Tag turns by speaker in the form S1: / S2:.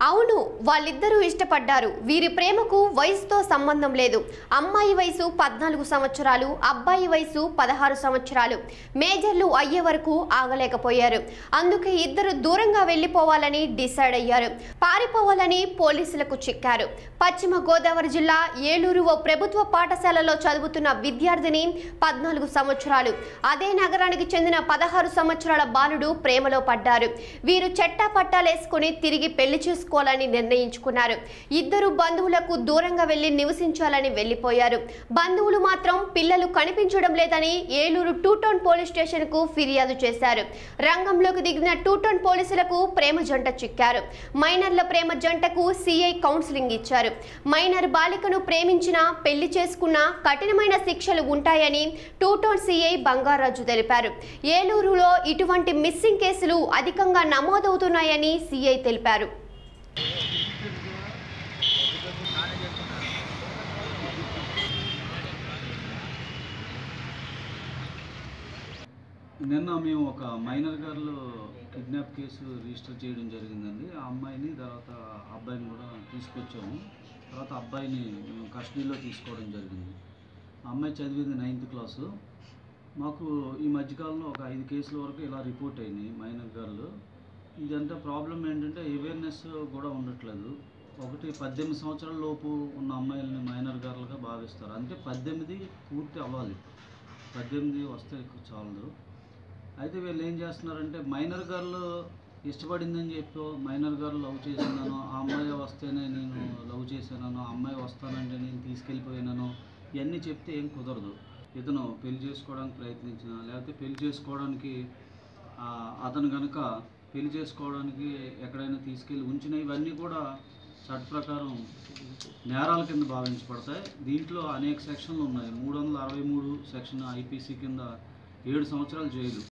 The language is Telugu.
S1: అవును వాళ్ళిద్దరూ ఇష్టపడ్డారు వీరి ప్రేమకు వయసుతో సంబంధం లేదు అమ్మాయి వయసు పద్నాలుగు సంవత్సరాలు అబ్బాయి వయసు పదహారు సంవత్సరాలు మేజర్లు అయ్యే వరకు ఆగలేకపోయారు అందుకే ఇద్దరు దూరంగా వెళ్లిపోవాలని డిసైడ్ అయ్యారు పారిపోవాలని పోలీసులకు చిక్కారు పశ్చిమ గోదావరి జిల్లా ఏలూరు ఓ ప్రభుత్వ పాఠశాలలో చదువుతున్న విద్యార్థిని పద్నాలుగు సంవత్సరాలు అదే నగరానికి చెందిన పదహారు సంవత్సరాల బాలుడు ప్రేమలో పడ్డారు వీరు చెట్టా పట్టాలేసుకుని తిరిగి పెళ్లి చేసుకోవాలని నిర్ణయించుకున్నారు ఇద్దరు బంధువులకు దూరంగా వెళ్లి నివసించాలని వెళ్లిపోయారు బంధువులు మాత్రం పిల్లలు కనిపించడం లేదని Eluru two town police station కు ఫిర్యాదు చేశారు రంగంలోకి దిగిన టూ టౌన్ పోలీసులకు ప్రేమ జంట చిక్కారు మైనర్ల ప్రేమ జంటకు సిఐ కౌన్సిలింగ్ ఇచ్చారు మైనర్ బాలికను ప్రేమించినా పెళ్లి చేసుకున్నా కఠినమైన శిక్షలు ఉంటాయని టూ టౌన్ సిఐ బంగారాజు తెలిపారు ఏలూరులో ఇటువంటి మిస్సింగ్ కేసులు అధికంగా నమోదవుతున్నాయని సిఐ తెలిపారు
S2: నిన్న మేము ఒక minor girl kidnap case register చేయడం జరిగిందండి ఆ అమ్మాయిని తర్వాత అబ్బాయిని కూడా తీసుకొచ్చాము తర్వాత అబ్బాయిని మేము కస్టడీలో తీసుకోవడం జరిగింది ఆ అమ్మాయి చదివింది నైన్త్ క్లాసు మాకు ఈ మధ్యకాలంలో ఒక ఐదు కేసుల వరకు ఇలా రిపోర్ట్ అయినాయి మైనర్ గర్ల్ ఇదంతా ప్రాబ్లం ఏంటంటే అవేర్నెస్ కూడా ఉండట్లేదు ఒకటి పద్దెనిమిది సంవత్సరాల లోపు ఉన్న అమ్మాయిలని మైనర్ గర్ల్గా భావిస్తారు అంటే పద్దెనిమిది పూర్తి అవ్వాలి పద్దెనిమిది వస్తే చాలదు అయితే వీళ్ళు ఏం చేస్తున్నారంటే మైనర్ గర్ల్ ఇష్టపడిందని చెప్పి మైనర్ గర్ల్ లవ్ చేసినాను ఆ అమ్మాయి వస్తేనే నేను లవ్ చేశాను ఆ అమ్మాయి వస్తానంటే నేను తీసుకెళ్ళిపోయినాను ఇవన్నీ చెప్తే ఏం కుదరదు ఇతను పెళ్లి చేసుకోవడానికి ప్రయత్నించిన లేకపోతే పెళ్లి చేసుకోవడానికి ఆ, అతను కనుక పెళ్లి చేసుకోవడానికి ఎక్కడైనా తీసుకెళ్ళి ఉంచిన ఇవన్నీ కూడా చట్ట ప్రకారం నేరాల కింద భావించబడతాయి దీంట్లో అనేక సెక్షన్లు ఉన్నాయి మూడు వందల అరవై మూడు సెక్షన్ ఐపీసీ కింద ఏడు సంవత్సరాలు జైలు